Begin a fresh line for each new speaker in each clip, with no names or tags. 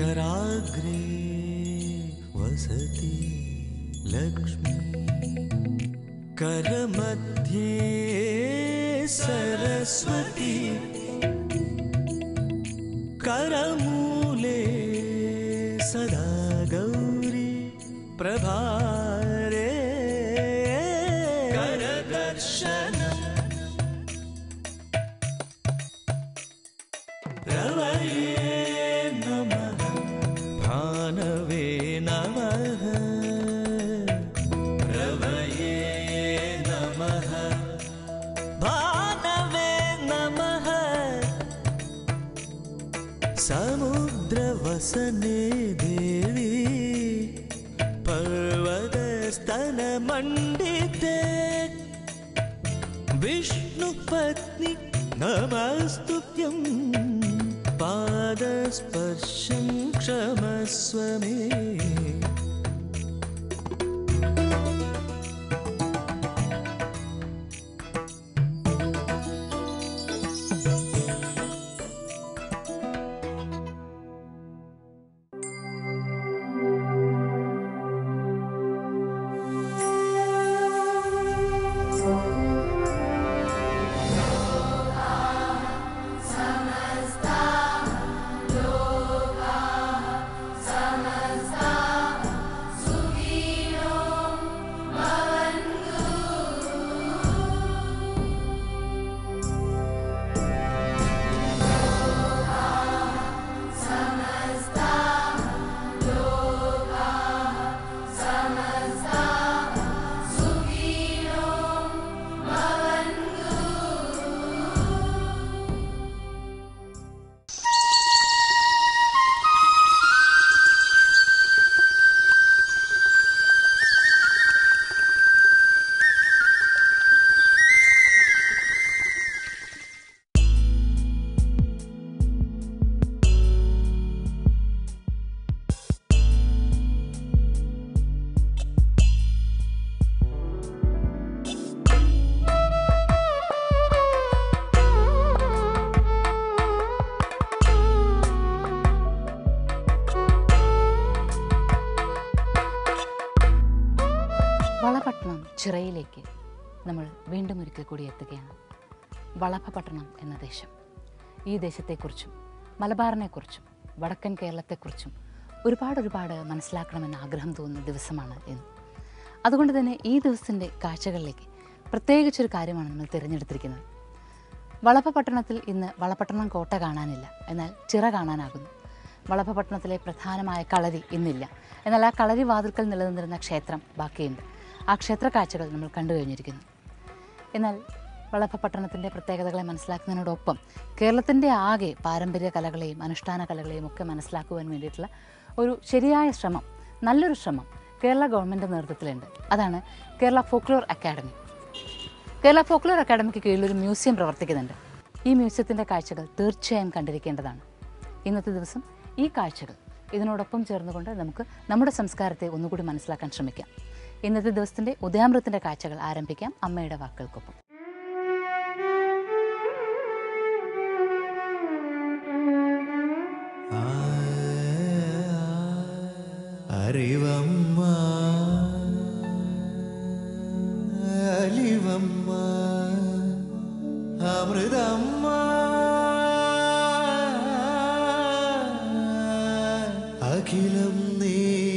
कराग्रे वसति लक्ष्मी करमध्ये सरस्वती करमूले सदा गौरी प्रभारे करदर्शनम् रवये नमः भानवे नमः रवये नमः भानवे नमः समुद्रवसने देवी पर्वतस्तनमण्डिते विष्णुपत्नि नमस्तुभ्यं पादस्पर्शं क्षमस्व मे
വളപട്ടണം ചിറയിലേക്ക് നമ്മൾ വീണ്ടും ഒരിക്കൽ കൂടി എത്തുകയാണ് വളഭപട്ടണം എന്ന ദേശം ഈ ദേശത്തെക്കുറിച്ചും മലബാറിനെക്കുറിച്ചും വടക്കൻ കേരളത്തെക്കുറിച്ചും ഒരുപാട് ഒരുപാട് മനസ്സിലാക്കണമെന്ന് ആഗ്രഹം തോന്നുന്ന ദിവസമാണ് ഇന്ന് അതുകൊണ്ട് തന്നെ ഈ ദിവസത്തിൻ്റെ കാഴ്ചകളിലേക്ക് പ്രത്യേകിച്ചൊരു കാര്യമാണ് നമ്മൾ തിരഞ്ഞെടുത്തിരിക്കുന്നത് വളഭപട്ടണത്തിൽ ഇന്ന് വളപട്ടണം കോട്ട കാണാനില്ല എന്നാൽ ചിറ കാണാനാകുന്നു വളഭപട്ടണത്തിലെ പ്രധാനമായ കളരി ഇന്നില്ല എന്നാൽ ആ കളരി വാതിൽക്കൽ നിലനിന്നിരുന്ന ക്ഷേത്രം ബാക്കിയുണ്ട് ആ ക്ഷേത്ര കാഴ്ചകൾ നമ്മൾ കണ്ടു കഴിഞ്ഞിരിക്കുന്നു എന്നാൽ വളഭപട്ടണത്തിൻ്റെ പ്രത്യേകതകളെ മനസ്സിലാക്കുന്നതിനോടൊപ്പം കേരളത്തിൻ്റെ ആകെ പാരമ്പര്യ കലകളെയും അനുഷ്ഠാന കലകളെയും ഒക്കെ മനസ്സിലാക്കുവാൻ വേണ്ടിയിട്ടുള്ള ഒരു ശരിയായ ശ്രമം നല്ലൊരു ശ്രമം കേരള ഗവൺമെൻറ് നേതൃത്വത്തിലുണ്ട് അതാണ് Kerala folklore academy Kerala folklore അക്കാഡമിക്ക് കീഴിൽ ഒരു മ്യൂസിയം പ്രവർത്തിക്കുന്നുണ്ട് ഈ മ്യൂസിയത്തിൻ്റെ കാഴ്ചകൾ തീർച്ചയായും കണ്ടിരിക്കേണ്ടതാണ് ഇന്നത്തെ ദിവസം ഈ കാഴ്ചകൾ ഇതിനോടൊപ്പം ചേർന്നുകൊണ്ട് നമുക്ക് നമ്മുടെ സംസ്കാരത്തെ ഒന്നുകൂടി മനസ്സിലാക്കാൻ ശ്രമിക്കാം ഇന്നത്തെ ദിവസത്തിൻ്റെ ഉദയാമൃത്തിൻ്റെ കാഴ്ചകൾ ആരംഭിക്കാം അമ്മയുടെ വാക്കുകൾക്കൊപ്പം
അറിവമ്മ അലിവമ്മ അമൃതമ്മ അഖിലം നീ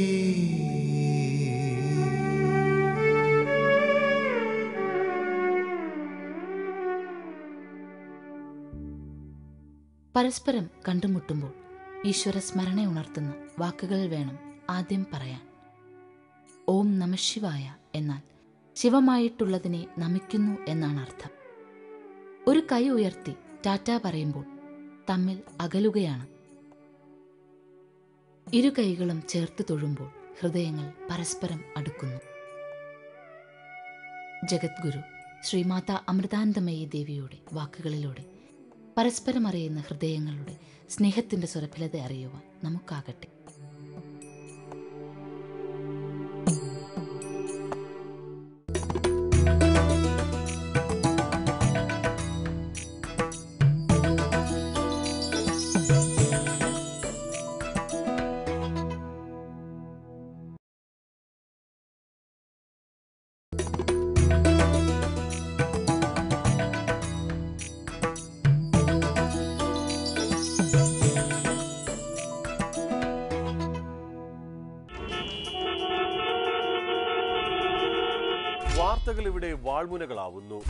പരസ്പരം കണ്ടുമുട്ടുമ്പോൾ ഈശ്വര സ്മരണ ഉണർത്തുന്ന വാക്കുകൾ വേണം ആദ്യം പറയാൻ ഓം നമശിവായ എന്നാൽ ശിവമായിട്ടുള്ളതിനെ നമിക്കുന്നു എന്നാണ് അർത്ഥം ഒരു കൈ ഉയർത്തി ടാറ്റ പറയുമ്പോൾ തമ്മിൽ അകലുകയാണ് ഇരു കൈകളും ചേർത്ത് തൊഴുമ്പോൾ ഹൃദയങ്ങൾ പരസ്പരം അടുക്കുന്നു ജഗദ്ഗുരു ശ്രീമാത അമൃതാനന്ദമയി ദേവിയുടെ വാക്കുകളിലൂടെ പരസ്പരം അറിയുന്ന ഹൃദയങ്ങളുടെ സ്നേഹത്തിന്റെ സുരഭിലത അറിയുവാൻ നമുക്കാകട്ടെ
വാർത്തകൾ ഇവിടെ വാൾമുനകളാവുന്നു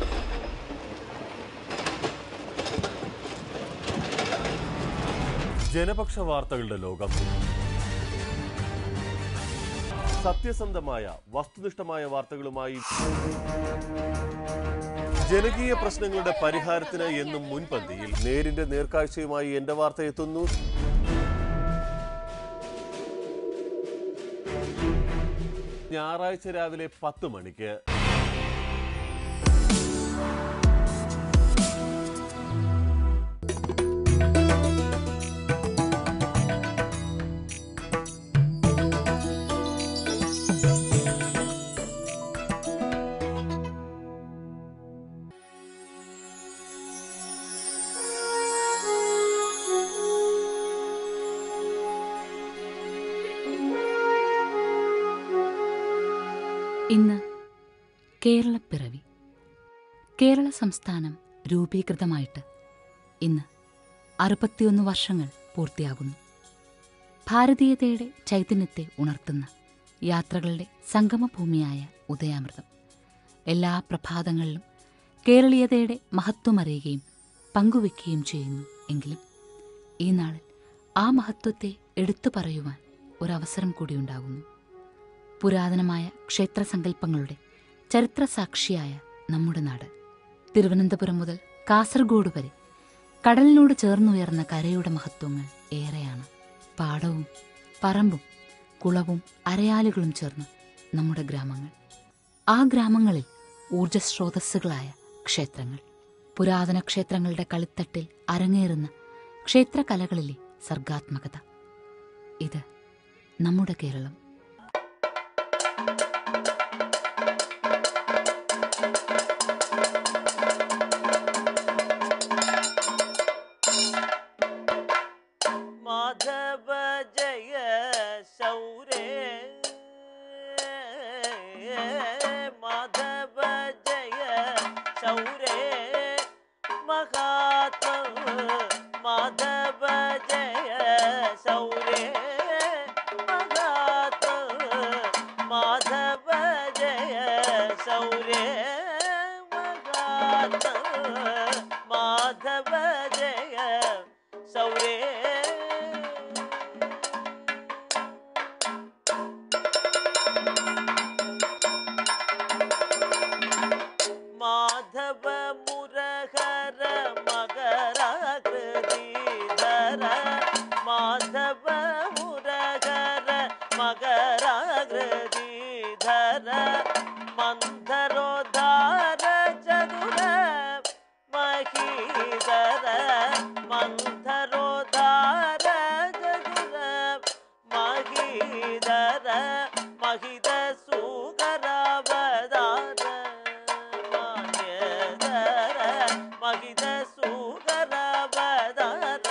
ജനപക്ഷ വാർത്തകളുടെ ലോകം സത്യസന്ധമായ വസ്തുനിഷ്ഠമായ വാർത്തകളുമായി ജനകീയ പ്രശ്നങ്ങളുടെ പരിഹാരത്തിന് എന്നും മുൻപന്തിയിൽ നേരിന്റെ നേർക്കാഴ്ചയുമായി എന്റെ വാർത്ത എത്തുന്നു ഞായറാഴ്ച രാവിലെ പത്ത് മണിക്ക്
ഇന്ന് കേരളപ്പിറവി കേരള സംസ്ഥാനം രൂപീകൃതമായിട്ട് ഇന്ന് അറുപത്തിയൊന്ന് വർഷങ്ങൾ പൂർത്തിയാകുന്നു ഭാരതീയതയുടെ ചൈതന്യത്തെ ഉണർത്തുന്ന യാത്രകളുടെ സംഗമഭൂമിയായ ഉദയാമൃതം എല്ലാ പ്രഭാതങ്ങളിലും കേരളീയതയുടെ മഹത്വമറിയുകയും പങ്കുവെക്കുകയും ചെയ്യുന്നു എങ്കിലും ഈ നാളിൽ ആ മഹത്വത്തെ എടുത്തു പറയുവാൻ ഒരവസരം കൂടിയുണ്ടാകുന്നു പുരാതനമായ ക്ഷേത്രസങ്കല്പങ്ങളുടെ ചരിത്രസാക്ഷിയായ നമ്മുടെ നാട് തിരുവനന്തപുരം മുതൽ കാസർഗോഡ് വരെ കടലിനോട് ചേർന്നുയർന്ന കരയുടെ മഹത്വങ്ങൾ ഏറെയാണ് പാടവും പറമ്പും കുളവും അരയാലുകളും ചേർന്ന് നമ്മുടെ ഗ്രാമങ്ങൾ ആ ഗ്രാമങ്ങളിൽ ഊർജസ്രോതസ്സുകളായ ക്ഷേത്രങ്ങൾ പുരാതന ക്ഷേത്രങ്ങളുടെ കളിത്തട്ടിൽ അരങ്ങേറുന്ന ക്ഷേത്രകലകളിലെ സർഗാത്മകത ഇത് നമ്മുടെ കേരളം
മാധവ ജയ ശൗരേ മാധവ ജയ ശൗരേ മഹാത്മ മാധവ ജയ ശൗരേ മഹാത്മ മാധവ ജയ ശൗരേ മഹാത്മ മാധവ ജയ സൗരേ മാധവ മുരഹര മകരാകൃതിധര മാധവ മുരഹര മകരാകൃതിധര മന്ധരോധാര ചതുര മഹീധര മന്ധരോധാര ചതുര മഹീധര മഹിത സുഗരാവതാര മാന്യധര മഹിത സുഗരാവതാര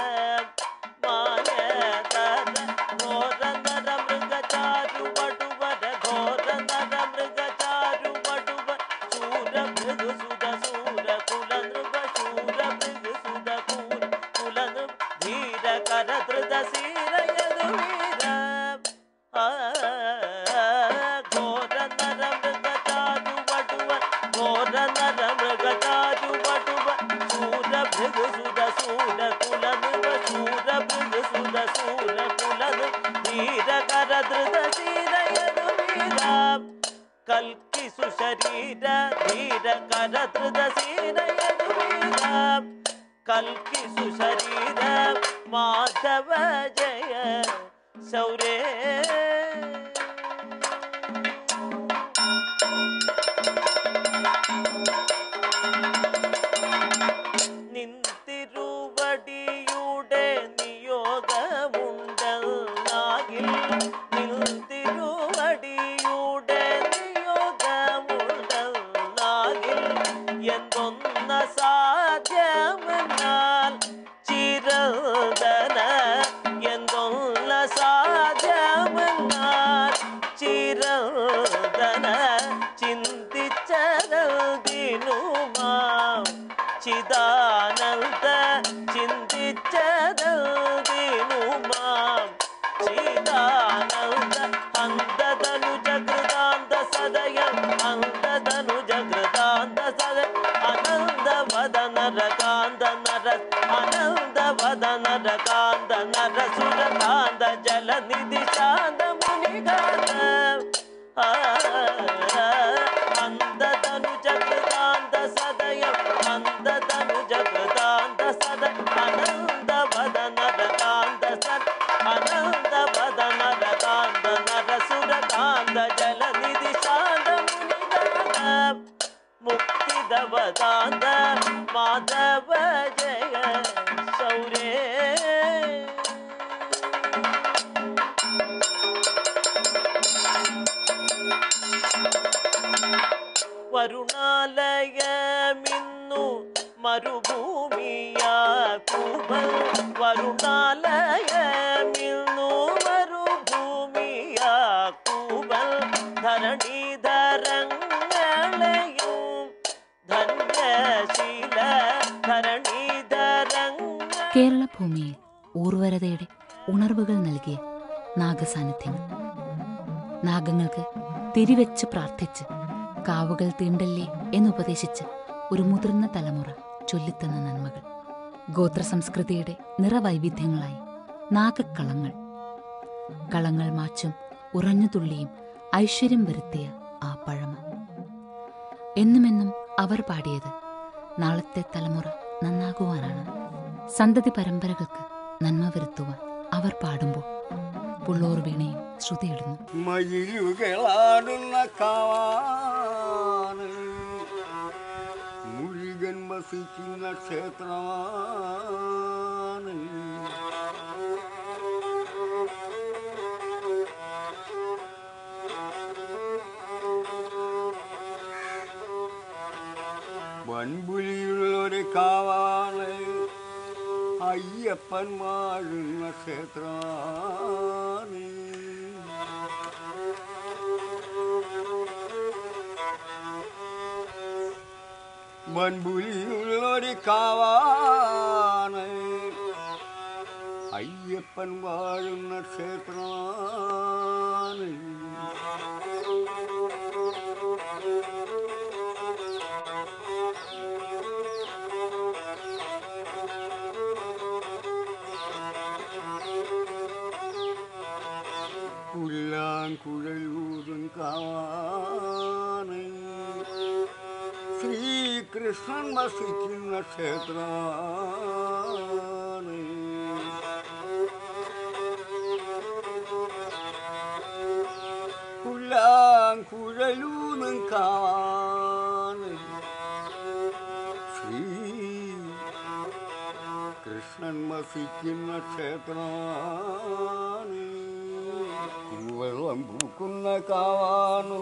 മാന്യധര ഘോര നര മൃഗചാരു വടുവര ഘോര നര മൃഗചാരു വടുവ ശൂര മൃഗ സുത സൂര കുല നൃപ ശൂര മൃഗ സുത കൂര കുല നൃപ ധീര കര ധൃത സീരയതു വീര ഘോര നര മൃഗചാരു വടുവ ഘോര നര മൃഗചാരു വടുവ ശൂര മൃഗ സുത സൂര കുല നൃപ ശൂര മൃഗ സുത സൂര കുല നൃപ ധീര കര ധൃത സീരയതു വീര കൽക്കി സുശരീര ധീര കര ധൃത സീരയതു വീര കൽക്കി സുശരീര മാധവ ജയ ശൗരേ നിന്തിരുവടിയുടെ നിയോഗമുണ്ടെന്നാകിൽ നിന്തിരുവടിയുടെ നിയോഗമുണ്ടെന്നാകിൽ എന്തൊന്ന സാധ്യമെന്നാൽ ചിരന്തന എന്തൊന്ന സാധ്യം ആനന്ദവദന കാന്ത നരസുര കാന്ത ജലനിധി ശാന്ത മുനികാന്ത അന്തതനു ജഗദാന്ത സദയം അന്തതനു ജഗദാന്ത സദ അനന്തവദന കാന്ത സദ അനന്തവദന കാന്ത നരസുര കാന്ത ജലനിധി ശാന്ത മുനികാന്ത മുക്തിദവദാന്ത മാധവ ജയ സൗരേ വരുണാലയമിന്നു മരുഭൂമിയാക്കുവൽ വരുണാലയമിന്നു മരുഭൂമിയാക്കുവൽ ധരണീധരങ്ങളെയും ധന്യശീല ധരണീധരങ്ങൾ
കേരള ഭൂമിയിൽ ഊർവരതയുടെ ഉണർവുകൾ നൽകിയ നാഗസാന്നിധ്യങ്ങൾ നാഗങ്ങൾക്ക് തിരിവെച്ച് പ്രാർത്ഥിച്ച് കാവുകൾ തീണ്ടല്ലേ എന്നുപദേശിച്ച് ഒരു മുതിർന്ന തലമുറ ചൊല്ലിത്തന്ന നന്മകൾ ഗോത്ര സംസ്കൃതിയുടെ നിറവൈവിധ്യങ്ങളായി നാഗക്കളങ്ങൾ കളങ്ങൾ മാച്ചും ഉറഞ്ഞുതുള്ളിയും ഐശ്വര്യം വരുത്തിയ ആ പഴമ എന്നുമെന്നും അവർ പാടിയത് നാളത്തെ തലമുറ നന്നാകുവാനാണ് സന്തതി പരമ്പരകൾക്ക് നന്മ വരുത്തുവാൻ അവർ പാടുമ്പോൾ പുള്ളോർ വീണയും ശ്രുതിയിടുന്നു
മയിലുകളാടുന്ന കാവാണ് മുരുകൻ വസിക്കുന്ന ക്ഷേത്രമാണ് വൻപുലിയുള്ളൊരു കാവാണ് അയ്യപ്പൻ വാഴുന്ന ക്ഷേത്രമാണ് വൻപുലിയുള്ളൊരു കാവാണ് അയ്യപ്പൻ വാഴുന്ന ക്ഷേത്രമാണ് പുല്ലാങ്കുഴലൂതും കാവാണ് ശ്രീകൃഷ്ണൻ വസിക്കുന്ന ക്ഷേത്രമാണ് പുല്ലാങ്കുഴലൂതും കാവാണ് ശ്രീ കൃഷ്ണൻ വസിക്കുന്ന ക്ഷേത്രമാണ് വെള്ളം പൂക്കുന്ന കാവാണു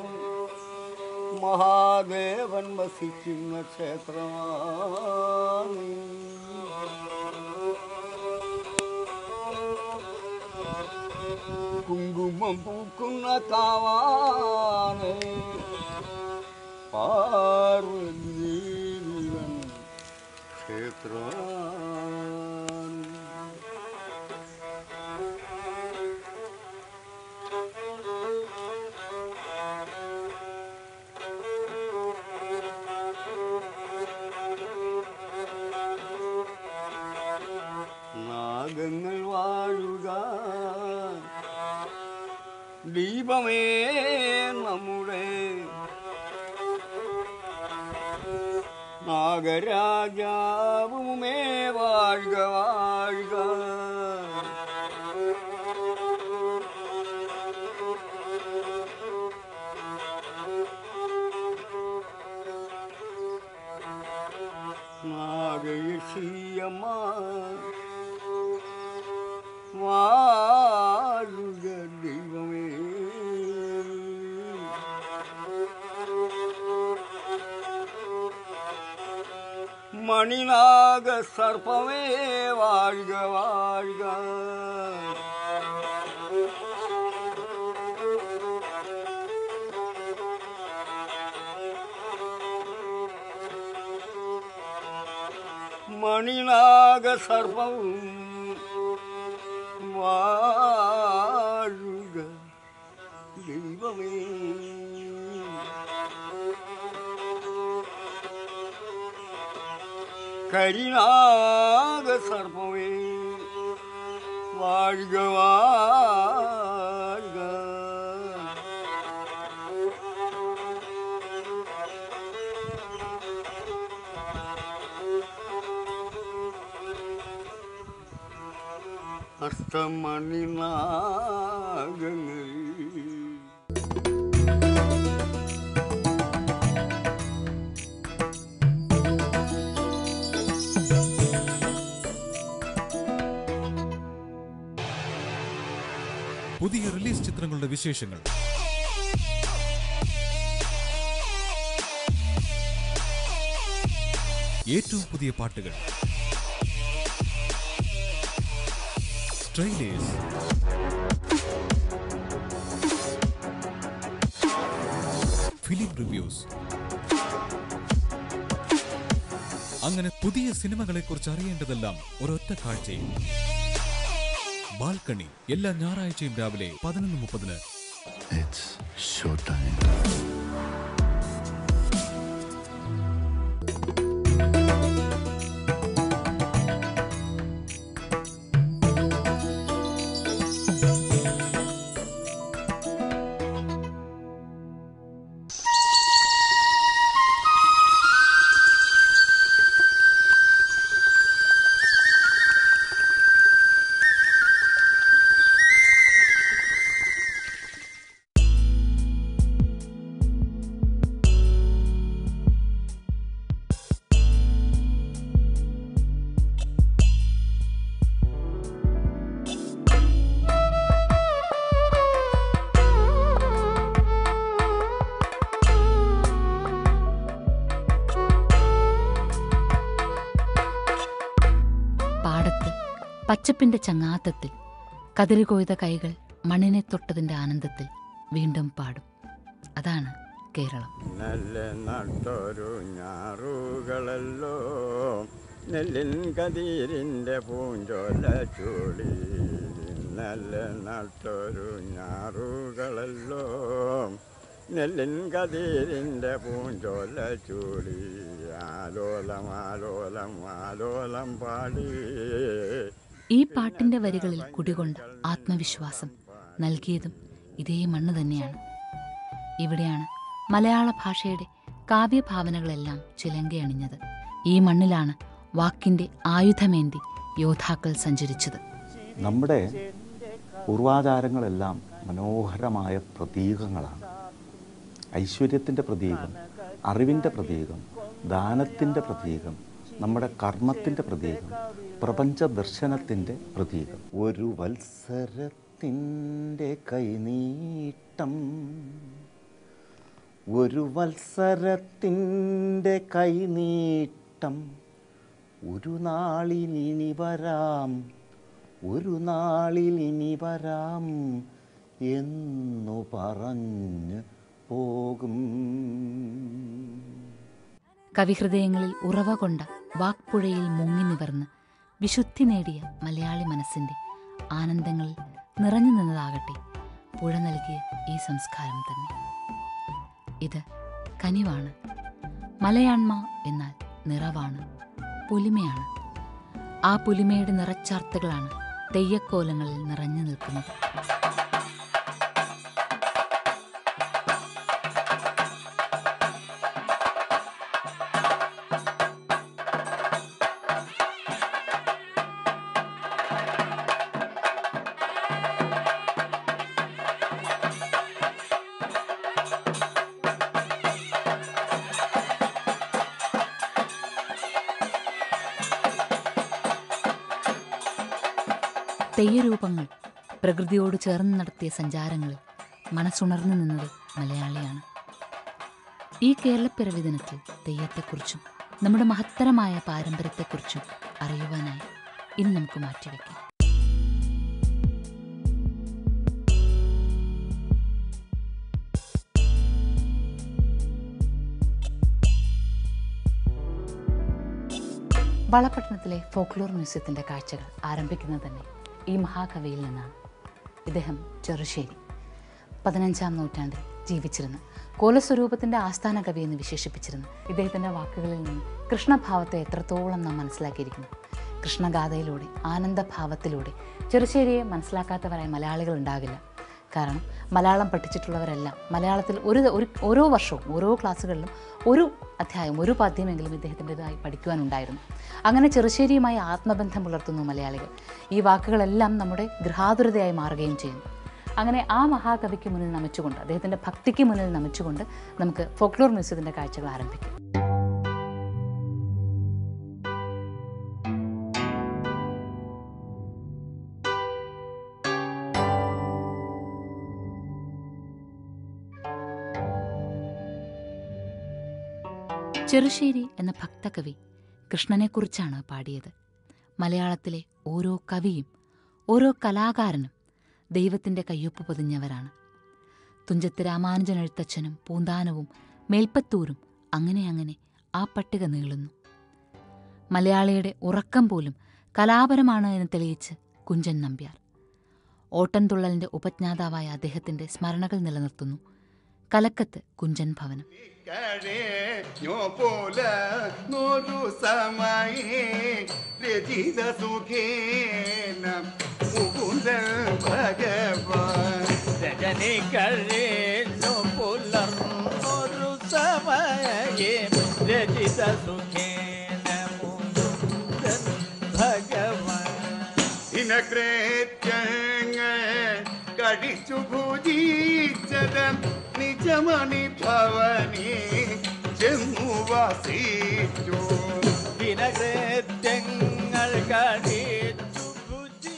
മഹാദേവൻ വസിക്കുന്ന ക്ഷേത്രമാണ് കുങ്കുമം പൂക്കുന്ന കാവാണ് പാർവതീവൻ ക്ഷേത്രമാണ് നാഗങ്ങൾ വാഴുക ദീപമേ നമ്മുടെ നാഗരാജാവുമേ വാഴുക വാഴുക നാഗയശീയമ്മ വാഴുക ദൈവമേ മണിനാഗ സർപ്പമേ വാഴുക വാഴുക മണിനാഗ സർപ്പവും വാഴുക ദൈവമേ കരിനാഗ സർപ്പമേ വാഴുക വാഴുക അഷ്ടമണിനാഗങ്ങൾ
പുതിയ റിലീസ് ചിത്രങ്ങളുടെ വിശേഷങ്ങൾ ഏറ്റവും പുതിയ പാട്ടുകൾ ട്രെയിലേഴ്സ് ഫിലിം റിവ്യൂസ് അങ്ങനെ പുതിയ സിനിമകളെക്കുറിച്ച് അറിയേണ്ടതെല്ലാം ഒരൊറ്റ കാഴ്ചയിൽ ബാൽക്കണി എല്ലാ ഞായറാഴ്ചയും രാവിലെ പതിനൊന്ന് മുപ്പതിന്
It's showtime.
പാടത്ത് പച്ചപ്പിന്റെ ചങ്ങാത്തത്തിൽ കതിര് കൊയ്ത കൈകൾ മണ്ണിനെ തൊട്ടതിന്റെ ആനന്ദത്തിൽ വീണ്ടും പാടും അതാണ് കേരളം
നല്ല നട്ടൊരു ഞാറുകളല്ലോ നെല്ലിൻ കതിരിൻ്റെ പൂഞ്ചോല ചൂടി നല്ല നട്ടൊരു ഞാറുകളല്ലോ നെല്ലിൻ കതിരിൻ്റെ പൂഞ്ചോല ചൂടി ആലോലം ആലോലം ആലോലം പാടി
ഈ പാട്ടിന്റെ വരികളിൽ കുടികൊണ്ട ആത്മവിശ്വാസം നൽകിയതും ഇതേ മണ്ണ് തന്നെയാണ് ഇവിടെയാണ് മലയാള ഭാഷയുടെ കാവ്യഭാവനകളെല്ലാം ചിലങ്കയണിഞ്ഞത് ഈ മണ്ണിലാണ് വാക്കിന്റെ ആയുധമേന്തി യോദ്ധാക്കൾ സഞ്ചരിച്ചത്
നമ്മുടെ പൂർവാചാരങ്ങളെല്ലാം മനോഹരമായ പ്രതീകങ്ങളാണ് ഐശ്വര്യത്തിൻ്റെ പ്രതീകം അറിവിൻ്റെ പ്രതീകം ദാനത്തിൻ്റെ പ്രതീകം നമ്മുടെ കർമ്മത്തിൻ്റെ പ്രതീകം പ്രപഞ്ച ദർശനത്തിൻ്റെ പ്രതീകം ഒരു വത്സരത്തിൻ്റെ കൈനീട്ടം ഒരു വത്സരത്തിൻ്റെ കൈനീട്ടം ഒരു നാളിനി വരാം ഒരു നാളിനി വരാം എന്നു പറഞ്ഞ് പോകും
കവിഹൃദയങ്ങളിൽ ഉറവ കൊണ്ട വാക്പുഴയിൽ മുങ്ങി നിവർന്ന് വിശുദ്ധി നേടിയ മലയാളി മനസ്സിന്റെ ആനന്ദങ്ങളിൽ നിറഞ്ഞു നിന്നതാകട്ടെ പുഴ നൽകിയ ഈ സംസ്കാരം തന്നെ ഇത് കനിവാണ് മലയാണ്മ എന്നാൽ നിറവാണ് പുലിമയാണ് ആ പുലിമയുടെ നിറച്ചാർത്തുകളാണ് തെയ്യക്കോലങ്ങളിൽ നിറഞ്ഞു നിൽക്കുന്നത് തെയ്യരൂപങ്ങൾ പ്രകൃതിയോട് ചേർന്ന് നടത്തിയ സഞ്ചാരങ്ങളിൽ മനസ്സുണർന്നു നിന്നത് മലയാളിയാണ് ഈ കേരളപ്പിറവി ദിനത്തിൽ തെയ്യത്തെക്കുറിച്ചും നമ്മുടെ മഹത്തരമായ പാരമ്പര്യത്തെക്കുറിച്ചും അറിയുവാനായി ഇനി നമുക്ക് മാറ്റിവെക്കാം വളപട്ടണത്തിലെ ഫോക്ലോർ മ്യൂസിയത്തിൻ്റെ കാഴ്ചകൾ ആരംഭിക്കുന്നത് തന്നെ ഈ മഹാകവിയിൽ നിന്നാണ് ഇദ്ദേഹം ചെറുശ്ശേരി പതിനഞ്ചാം നൂറ്റാണ്ടിൽ ജീവിച്ചിരുന്നു കോലസ്വരൂപത്തിൻ്റെ ആസ്ഥാന കവി എന്ന് വിശേഷിപ്പിച്ചിരുന്നു ഇദ്ദേഹത്തിൻ്റെ വാക്കുകളിൽ നിന്ന് കൃഷ്ണഭാവത്തെ എത്രത്തോളം നാം മനസ്സിലാക്കിയിരിക്കുന്നു കൃഷ്ണഗാഥയിലൂടെ ആനന്ദഭാവത്തിലൂടെ ചെറുശ്ശേരിയെ മനസ്സിലാക്കാത്തവരായ മലയാളികൾ ഉണ്ടാകില്ല കാരണം മലയാളം പഠിച്ചിട്ടുള്ളവരെല്ലാം മലയാളത്തിൽ ഒരു ഒരു ഓരോ വർഷവും ഓരോ ക്ലാസ്സുകളിലും ഒരു അധ്യായം ഒരു പദ്യമെങ്കിലും ഇദ്ദേഹത്തിൻ്റെതായി പഠിക്കുവാനുണ്ടായിരുന്നു അങ്ങനെ ചെറുശ്ശേരിയുമായി ആത്മബന്ധം പുലർത്തുന്നു മലയാളികൾ ഈ വാക്കുകളെല്ലാം നമ്മുടെ ഗൃഹാതുരതയായി മാറുകയും ചെയ്യുന്നു അങ്ങനെ ആ മഹാകവിക്ക് മുന്നിൽ നമിച്ചുകൊണ്ട് അദ്ദേഹത്തിൻ്റെ ഭക്തിക്ക് മുന്നിൽ നമിച്ചുകൊണ്ട് നമുക്ക് ഫോക്ലോർ മ്യൂസിയത്തിൻ്റെ കാഴ്ചകൾ ആരംഭിക്കാം ചെറുശ്ശേരി എന്ന ഭക്തകവി കൃഷ്ണനെക്കുറിച്ചാണ് പാടിയത് മലയാളത്തിലെ ഓരോ കവിയും ഓരോ കലാകാരനും ദൈവത്തിൻ്റെ കയ്യൊപ്പ് പൊതിഞ്ഞവരാണ് തുഞ്ചത്ത് രാമാനുജൻ എഴുത്തച്ഛനും പൂന്താനവും മേൽപ്പത്തൂരും അങ്ങനെ അങ്ങനെ ആ പട്ടിക നീളുന്നു മലയാളിയുടെ ഉറക്കം പോലും കലാപരമാണ് എന്ന് തെളിയിച്ച് കുഞ്ചൻ നമ്പ്യാർ ഓട്ടൻതുള്ളലിൻ്റെ ഉപജ്ഞാതാവായ അദ്ദേഹത്തിൻ്റെ സ്മരണകൾ നിലനിർത്തുന്നു കലക്കത്ത് കുഞ്ചൻ ഭവനം
കഴിഞ്ഞു പോലെ നൂറു സമയേ രചിത സുഖേന മുകുന്ദൻ ഭഗവാൻ
രജനി കഴിഞ്ഞു പുലർന്നൊരു സമയേ രചിത സുഖേന മുകുന്ദൻ ഭഗവാൻ
ദിനകൃത്യങ്ങൾ കടിച്ചു ഭുജിച്ചത് നിജമണി ഭവനി ചെന്നു വസിച്ചു
ദിനകൃത്യങ്ങൾ കഴിച്ചു ഭുജി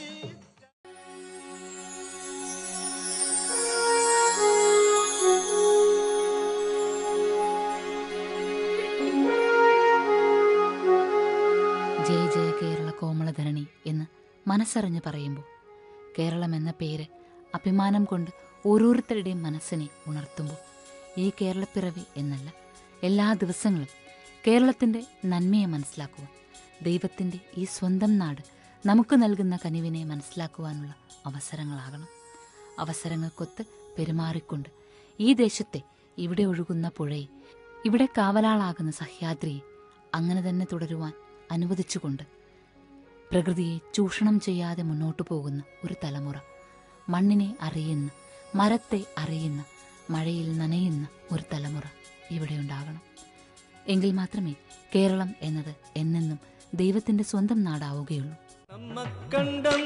ജയ ജയ കേരള കോമളധരണി എന്ന് മനസ്സറിഞ്ഞ് പറയുമ്പോൾ കേരളം എന്ന പേര് അഭിമാനം കൊണ്ട് ഓരോരുത്തരുടെയും മനസ്സിനെ ഉണർത്തുമ്പോൾ ഈ കേരളപ്പിറവി എന്നല്ല എല്ലാ ദിവസങ്ങളും കേരളത്തിൻ്റെ നന്മയെ മനസ്സിലാക്കുവാൻ ദൈവത്തിൻ്റെ ഈ സ്വന്തം നാട് നമുക്ക് നൽകുന്ന കനിവിനെ മനസ്സിലാക്കുവാനുള്ള അവസരങ്ങളാകണം അവസരങ്ങൾക്കൊത്ത് പെരുമാറിക്കൊണ്ട് ഈ ദേശത്തെ ഇവിടെ ഒഴുകുന്ന പുഴയെ ഇവിടെ കാവലാളാകുന്ന സഹ്യാദ്രിയെ അങ്ങനെ തന്നെ തുടരുവാൻ അനുവദിച്ചുകൊണ്ട് പ്രകൃതിയെ ചൂഷണം ചെയ്യാതെ മുന്നോട്ടു പോകുന്ന ഒരു തലമുറ മണ്ണിനെ അറിയുന്ന മരത്തെ അറിയുന്ന മഴയിൽ നനയുന്ന ഒരു തലമുറ ഇവിടെ ഉണ്ടാകണം എങ്കിൽ മാത്രമേ കേരളം എന്നത് എന്നെന്നും ദൈവത്തിൻ്റെ സ്വന്തം നാടാവുകയുള്ളൂ
നമ്മക്കണ്ടം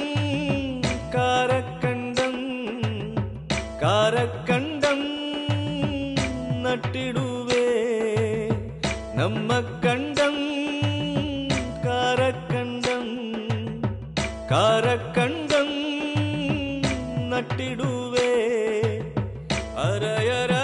കാരക്കണ്ടം കാരക്കണ്ടം നട്ടിടുവേ നമ്മക്കണ്ടം കാരക്കണ്ടം കാരക്കണ്ടം നട്ടിടുവേ അരയര